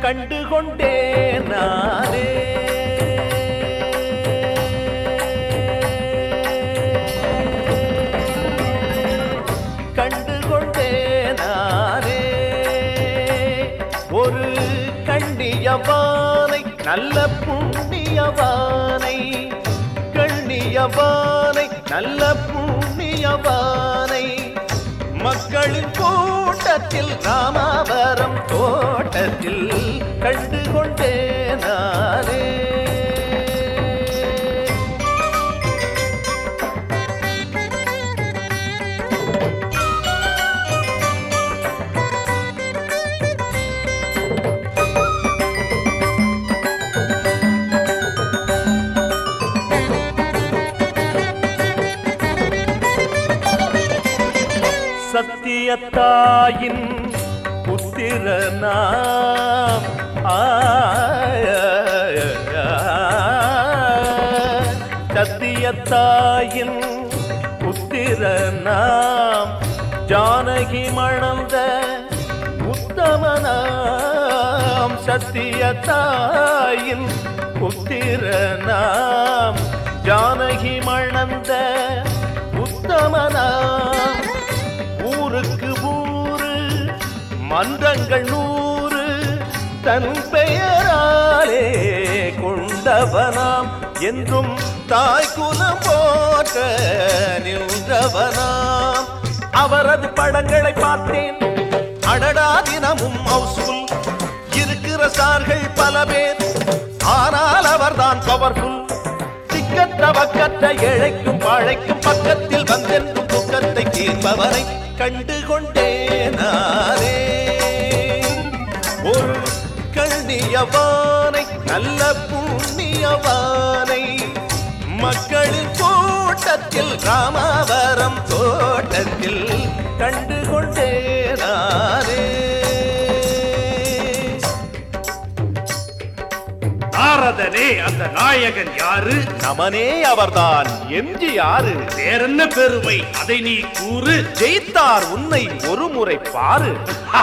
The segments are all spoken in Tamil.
கண்டு கொண்டேன் நானே கண்டு கொண்டேன் நானே ஒரு கண்ணியவானை நல்ல புண்ணியவானை கண்ணியவானை நல்ல புண்ணியவானை மக்களின் கூட்டத்தில் ராமாவரம் தோட்டத்தில் கண்டு கொண்டேன் நானே சத்தியத்தாயின் புத்திரனாம் சத்தியத்தாயின் புத்திரனாம் ஜானகி மணந்த உத்தமனாம் சத்தியத்தாயின் புத்திரனாம் ஜானகி மணந்த உத்தமனாம் ஊருக்கு ஊரு மன்றங்கள் நூறு தன் பெயராலே கொண்டவனாம் என்றும் தாய் குலம் போற்ற நின்றவனாம் அவரது படங்களை பார்த்தேன் அடடா தினமும் ஹவுஸ்ஃபுல் இருக்கிற சார்கள் பல பேர் ஆனால் அவர்தான் பவர்ஃபுல் திக்கற்ற வக்கற்ற ஏழைக்கும் வாழைக்கும் பக்கத்தில் வந்தென்றும் துக்கத்தை தீர்ப்பவனை கண்டு கொண்டேனாரே ஒரு கண்ணியவானை நல்ல புண்ணியவானை மக்களின் கூட்டத்தில் ராமாவரம் தோட்டத்தில் கண்டு கொண்டேனாரே நாரதனே அந்த நாயகன் யாரு நமனே அவர்தான் எம்ஜிஆரு வேறென்ன பெருமை அதை நீ கூறு ஜெயித்தார் உன்னை ஒரு முறை பாரு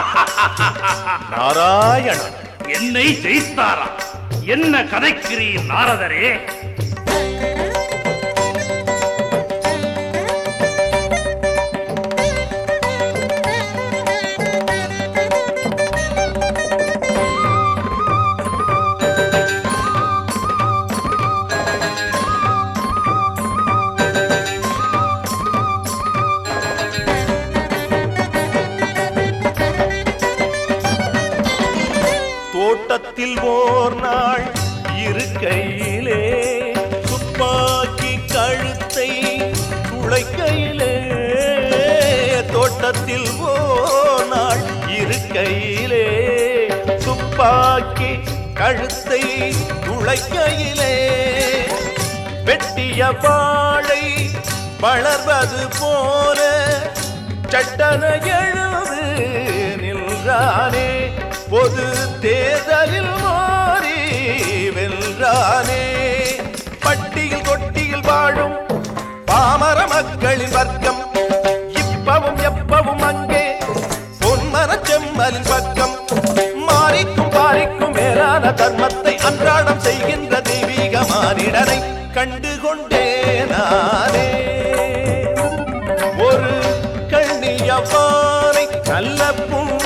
நாராயணன் என்னை ஜெயித்தாரா என்ன கதைக்கிறீர் நாரதரே தோட்டத்தில் ஓர் நாள் இருக்கையிலே துப்பாக்கி கழுத்தை துளைக்கையிலே தோட்டத்தில் ஓர் நாள் இருக்கையிலே துப்பாக்கி கழுத்தை துளைக்கையிலே வெட்டிய வாழை வளர்வது போல சட்டன எழுது நின்றானே பொது தேர்தலில் மாறி வென்றானே பட்டியில் கொட்டியில் வாழும் பாமர மக்களின் வர்க்கம் இப்பவும் எப்பவும் அங்கே பொன்மர செம்மலின் பக்கம் மாறிக்கும் பாரிக்கும் மேலான தர்மத்தை அன்றாடம் செய்கின்ற தெய்வீக மானிடனை கண்டு கொண்டேனானே ஒரு கண்ணியவானை நல்ல புண்